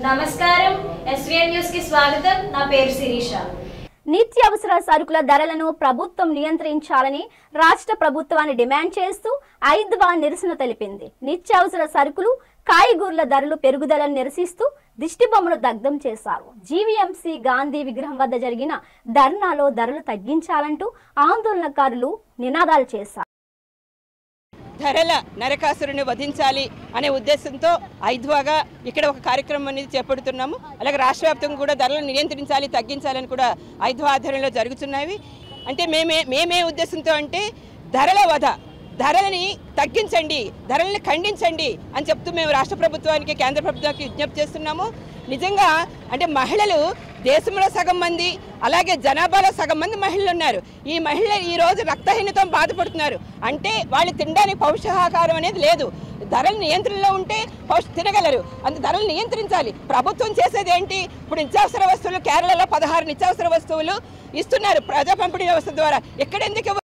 నమస్కారం SVN news కి స్వాగతం నా పేరు శిరీష నిత్యావసర సరుకుల ధరలను ప్రభుత్వం నియంత్రించాలని రాష్ట్ర ప్రభుత్వాన్ని డిమాండ్ చేస్తూ ఐద్వా నిరసన తెలిపింది నిత్యావసర సరుకులు కాయగూరల ధరలు పెరుగుదలను నిరసిస్తూ దిష్టిబొమ్మను దగ్ధం చేశారు జీవీఎంసీ గాంధీ విగ్రహం వద్ద జరిగిన ధర్నాలో ధరలు తగ్గించాలంటూ ఆందోళనకారులు నినాదాలు చేశారు ధరల నరకాసురుని వధించాలి అనే ఉద్దేశంతో ఐద్వాగా ఇక్కడ ఒక కార్యక్రమం అనేది చేపడుతున్నాము అలాగే రాష్ట్ర వ్యాప్తంగా కూడా ధరలను నియంత్రించాలి తగ్గించాలని కూడా ఐద్వా ఆధ్వర్యంలో జరుగుతున్నాయి అంటే మేమే మేమే ఉద్దేశంతో అంటే ధరల వధ ధరలని తగ్గించండి ధరల్ని ఖండించండి అని చెప్తూ మేము రాష్ట్ర ప్రభుత్వానికి కేంద్ర ప్రభుత్వానికి విజ్ఞప్తి చేస్తున్నాము నిజంగా అంటే మహిళలు దేశంలో సగం మంది అలాగే జనాభాలో సగం మంది మహిళలు ఉన్నారు ఈ మహిళలు ఈ రోజు రక్తహీనతో బాధపడుతున్నారు అంటే వాళ్ళు తినడానికి పౌష్టికాహారం అనేది లేదు ధరలు నియంత్రణలో ఉంటే పౌష్ తినగలరు అందు ధరలు నియంత్రించాలి ప్రభుత్వం చేసేది ఏంటి ఇప్పుడు నిత్యావసర వస్తువులు కేరళలో పదహారు నిత్యావసర వస్తువులు ఇస్తున్నారు ప్రజా పంపిణీ వ్యవస్థ ద్వారా ఎక్కడెందుకు ఇవ్వ-